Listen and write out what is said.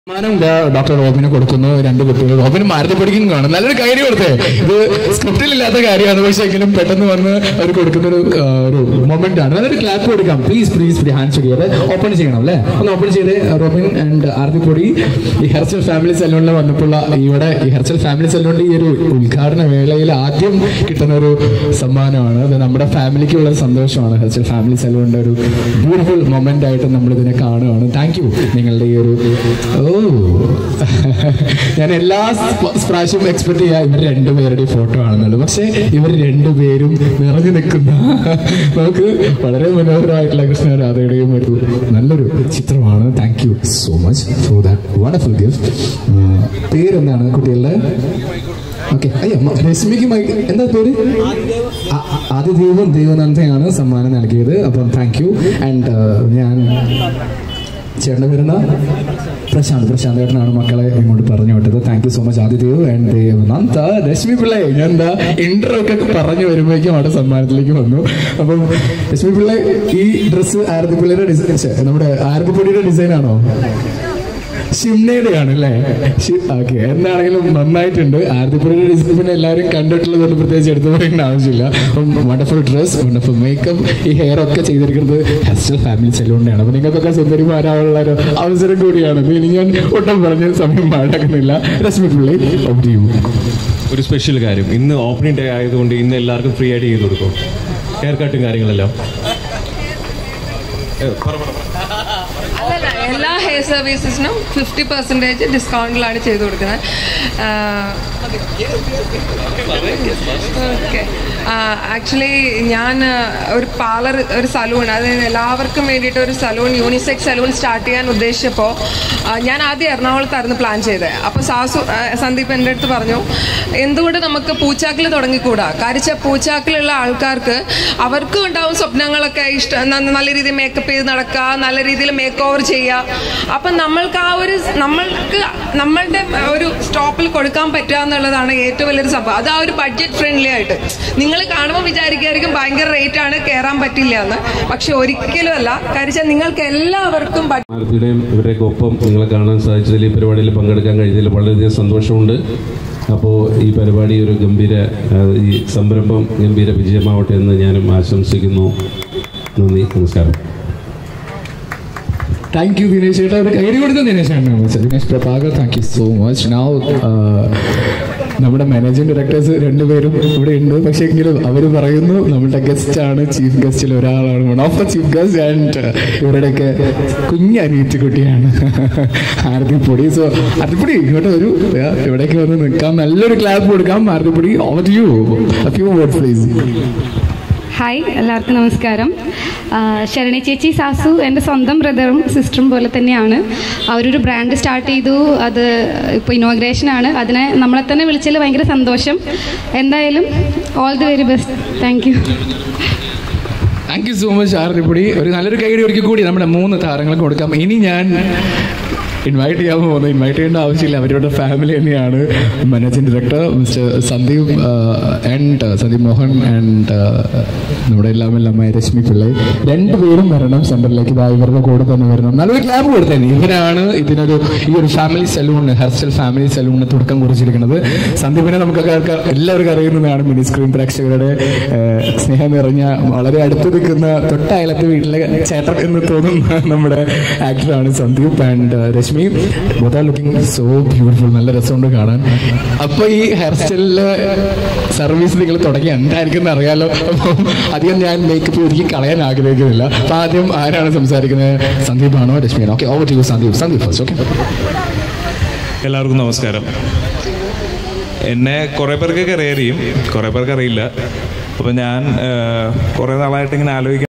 സമ്മാനം ഇതാ ഡോക്ടർ റോബിന് കൊടുക്കുന്നു രണ്ട് കുട്ടികൾ റോബിന് മാരുതി പഠിക്കും കാണും നല്ലൊരു കാര്യം കൊടുത്തേ ഇത് സ്ക്രിപ്റ്റിൽ ഇല്ലാത്ത കാര്യമാണ് പക്ഷെ എങ്കിലും പെട്ടെന്ന് വന്ന് അവർ കൊടുക്കുന്ന ഒരു ആ, ഒരു മൊമെന്റ് ആണ് നല്ലൊരു ക്ലാപ്പ് കൊടുക്കാം പ്ലീസ് പ്ലീസ് പ്ലീസ് ഹാൻഡ് ചെയ്യാതെ ഓപ്പൺ ചെയ്യണം അല്ലേ ഒന്ന് ഓപ്പൺ ചെയ്ത് റോബിൻ ആൻഡ് ആർത്തിപ്പൊടി ഈ ഹെർച്ചൽ ഫാമിലി സെലൂണിൽ വന്നപ്പോൾ ഇവിടെ ഈ ഹെർച്ചൽ ഫാമിലി സെലൂണിന്റെ ഈ ഒരു ഉദ്ഘാടന വേളയിൽ ആദ്യം കിട്ടുന്ന ഒരു സമ്മാനമാണ് അത് നമ്മുടെ ഫാമിലിക്കുള്ള ഒരു സന്തോഷമാണ് ഹെർച്ചൽ ഫാമിലി സെലൂണിന്റെ ഒരു ബ്യൂട്ടിഫുൾ മൊമെന്റ് ആയിട്ട് നമ്മൾ ഇതിനെ കാണുകയാണ് താങ്ക് യു നിങ്ങളുടെ ഈ ഒരു ഓ ഞാൻ എല്ലാ സ് പ്രാവശ്യവും എക്സ്പെക്ട് ചെയ്യാം ഇവർ രണ്ടുപേരുടെ ഫോട്ടോ ആണെന്നുള്ളൂ പക്ഷേ ഇവർ രണ്ടുപേരും നിറഞ്ഞു നിൽക്കുന്ന നമുക്ക് വളരെ മനോഹരമായിട്ടുള്ള കൃഷ്ണ രാധയുടെയും ഒരു നല്ലൊരു ചിത്രമാണ് thank you so much for that wonderful gift പേരെന്താണ് കുട്ടികളുടെ ഓക്കെ അയ്യോ മ- രശ്മിക്ക് മൈ- എന്താ പേര് ആ- ആദ്യ ദൈവം ദൈവനന്ദയാണ് സമ്മാനം നൽകിയത് അപ്പം താങ്ക് യു ആൻഡ് ഞാൻ ചേട്ടൻ്റെ പേരെന്താ പ്രശാന്ത് പ്രശാന്ത് ചേട്ടനാണ് മക്കളെ ഇങ്ങോട്ട് പറഞ്ഞു വിട്ടത് thank you so much Adidev and Devananda Rashmi Pillai ഞാൻ എന്താ ഇൻട്രോ ഒക്കെ പറഞ്ഞു വരുമ്പോഴേക്കും അവിടെ സമ്മാനത്തിലേക്ക് വന്നു അപ്പം രശ്മി പിള്ളേ ഈ ഡ്രസ്സ് ആരതി പിള്ളയുടെ ഡിസൈൻ നമ്മുടെ ആരതിപ്പൊടിയുടെ ഡിസൈൻ ആണോ ഷിംനയുടെ ആണ് അല്ലേ ഓക്കെ എന്താണെങ്കിലും നന്നായിട്ടുണ്ട് ആരതിപ്പുഴയുടെ ഡിസൈൻ പിന്നെ എല്ലാവരും കണ്ടിട്ടുള്ളതുകൊണ്ട് പ്രത്യേകിച്ച് എടുത്തു പറയേണ്ട ആവശ്യമില്ല അപ്പം വണ്ടർഫുൾ ഡ്രസ് വണ്ടർഫുൾ മേക്കപ്പ് ഈ ഹെയർ ഒക്കെ ചെയ്തിരിക്കുന്നത് ഹെസ്റ്റൽ ഫാമിലി സെലൂണിനാണ് അപ്പം നിങ്ങൾക്കൊക്കെ സുന്ദരിമാരാനുള്ള ഒരു അവസരം കൂടിയാണ് ഇനി ഞാൻ ഒട്ടും പറഞ്ഞ് സമയം പാഴാക്കുന്നില്ല രശ്മി പിള്ളി ഓഫ് യു ഒരു സ്പെഷ്യൽ കാര്യം ഇന്ന് ഓപ്പണിംഗ് ഡേ ആയതുകൊണ്ട് ഇന്ന് എല്ലാവർക്കും ഫ്രീ ആയിട്ട് ചെയ്ത് കൊടുക്കും ഹെയർ കട്ടും കാര്യങ്ങളെല്ലാം ഏ, പറ, പറ, പറ. അല്ലല്ല എല്ലാ ഹെയർ സർവീസസിനും ഫിഫ്റ്റി പെർസെൻറ്റേജ് ഡിസ്കൗണ്ടിലാണ് ചെയ്തു കൊടുക്കുന്നത് ഓക്കെ ആക്ച്വലി ഞാൻ ആ, ഒരു പാർലർ ഒരു സലൂൺ അതായത് എല്ലാവർക്കും വേണ്ടിയിട്ട് ഒരു സലൂൺ യൂണിസെക്സ് സലൂൺ സ്റ്റാർട്ട് ചെയ്യാൻ ഉദ്ദേശിച്ചപ്പോൾ ആ, ഞാൻ ആദ്യം എറണാകുളത്തായിരുന്നു പ്ലാൻ ചെയ്തത് അപ്പോൾ സാസു ആ, സന്ദീപ് എൻ്റെ അടുത്ത് പറഞ്ഞു എന്തുകൊണ്ട് നമുക്ക് പൂച്ചാക്കിൽ തുടങ്ങിക്കൂടാ കാരിച്ച പൂച്ചാക്കിലുള്ള ആൾക്കാർക്ക് അവർക്കും ഉണ്ടാവും സ്വപ്നങ്ങളൊക്കെ ഇഷ്ടം ന- നല്ല രീതിയിൽ മേക്കപ്പ് ചെയ്ത് നടക്കുക നല്ല രീതിയിൽ മേക്ക് ഓവർ ചെയ്യുക അപ്പം നമ്മൾക്ക് ആ ഒരു നമ്മൾക്ക് നമ്മളുടെ ഒരു സ്റ്റോപ്പിൽ കൊടുക്കാൻ പറ്റുക എന്നുള്ളതാണ് ഏറ്റവും വലിയൊരു സംഭവം അത് ആ ഒരു ബഡ്ജറ്റ് ഫ്രണ്ട്ലി ആയിട്ട് നിങ്ങൾ കാണുമ്പോൾ വിചാരിക്കുമായിരിക്കും ഭയങ്കര റേറ്റ് ആണ് കയറാൻ പറ്റില്ല എന്ന് പക്ഷെ ഒരിക്കലും അല്ല കാര്യം നിങ്ങൾക്ക് എല്ലാവർക്കും ബഡ്ജറ്റ് ഭാരതിയുടെയും ഇവരുടെയൊക്കെ ഒപ്പം നിങ്ങളെ കാണാൻ സാധിച്ചതിൽ ഈ പരിപാടിയിൽ പങ്കെടുക്കാൻ കഴിഞ്ഞതിൽ വളരെയധികം സന്തോഷമുണ്ട് അപ്പോൾ ഈ പരിപാടി ഒരു ഗംഭീര ആ, ഈ സംരംഭം ഗംഭീര വിജയമാവട്ടെ എന്ന് ഞാനും ആശംസിക്കുന്നു നന്ദി നമസ്കാരം താങ്ക് യു ദിനേശ് ചേട്ടാ ഒരു കൈഡി കൊടുത്ത ദിനേശ് ആണ് Dinesh Prabhakar thank you so much now നമ്മുടെ മാനേജിംഗ് ഡയറക്ടേഴ്സ് രണ്ടുപേരും ഇവിടെ ഉണ്ട് പക്ഷേ എങ്കിലും അവർ പറയുന്നു നമ്മുടെ ഗസ്റ്റ് ആണ് ചീഫ് ഗസ്റ്റിൽ ഒരാളാണ് one of the chief guest and ഇവരുടെയൊക്കെ കുഞ്ഞ് അനിയത്തി കുട്ടിയാണ് ആരതിപ്പൊടി സോ ആരതിപ്പൊടി ഇങ്ങോട്ട് ഒരു ഇവിടേക്ക് വന്ന് നിൽക്കാം നല്ലൊരു ക്ലാപ്പ് കൊടുക്കാം Arathi Podi over you few word please hi എല്ലാവർക്കും നമസ്കാരം ആ, ശരണി ചേച്ചി സാസു എൻ്റെ സ്വന്തം ബ്രദറും സിസ്റ്ററും പോലെ തന്നെയാണ് അവരൊരു ബ്രാൻഡ് സ്റ്റാർട്ട് ചെയ്തു അത് ഇപ്പോൾ ഇനോഗ്രേഷനാണ് അതിനെ നമ്മളെ തന്നെ വിളിച്ചതിൽ ഭയങ്കര സന്തോഷം എന്തായാലും all the very best thank you thank you so much Arathi Podi ഒരു നല്ലൊരു കൈഡി ഒരിക്കൽ കൂടി നമ്മുടെ മൂന്ന് താരങ്ങൾക്ക് കൊടുക്കാം ഇനി ഞാൻ ഇൻവൈറ്റ് ചെയ്യാൻ പോകുന്നത് ഇൻവൈറ്റ് ചെയ്യേണ്ട ആവശ്യമില്ല അവരുടെ ഫാമിലി തന്നെയാണ് managing director mister Sandeep and Sandeep Mohan and നമ്മുടെ എല്ലാം എല്ലാമായ രശ്മി പിള്ളை രണ്ടുപേരും വരണം സെന്ററിലേക്ക് ഇതാ ഇവരുടെ കൂടെ തന്നെ വരണം നല്ലൊരു ക്ലാബ് കൊടുത്തേനെ ഇവരാണ് ഇതിനൊരു ഈ ഒരു ഫാമിലി സലൂണ് ഹെർസ്റ്റൽ ഫാമിലി സലൂണിന് തുടക്കം കുറിച്ചിരിക്കുന്നത് സന്ദീപിനെ നമുക്കൊക്കെ ആൾക്കാർ- എല്ലാവർക്കും അറിയുന്നതാണ് മിനി സ്ക്രീൻ പ്രേക്ഷകരുടെ ഏഹ്, സ്നേഹം നിറഞ്ഞ വളരെ അടുത്ത് നിൽക്കുന്ന തൊട്ടയലത്തെ വീട്ടിലെ ചേട്ടൻ എന്ന് തോന്നുന്ന നമ്മുടെ ആക്ടറാണ് Sandeep and Rashmi both are looking so beautiful നല്ല രസമുണ്ട് കാണാൻ അപ്പൊ ഈ ഹെയർ സ്റ്റൈലില് സർവീസ് നിങ്ങൾ തുടങ്ങി എന്തായിരിക്കും എന്ന് അറിയാലോ അപ്പം അധികം ഞാൻ മേക്കപ്പ് ഒരുക്കി കളയാൻ ആഗ്രഹിക്കുന്നില്ല അപ്പൊ ആദ്യം ആരാണ് സംസാരിക്കുന്നത് സന്ദീപാണോ രശ്മിയാണോ okay over to Sandeep Sandeep first okay എല്ലാവർക്കും നമസ്കാരം എന്നെ കുറേ പേർക്കൊക്കെ അറിയാം കുറേ പേർക്ക് അറിയില്ല അപ്പോൾ ഞാൻ കുറേ നാളായിട്ട് ഇങ്ങനെ ആലോചിക്കാൻ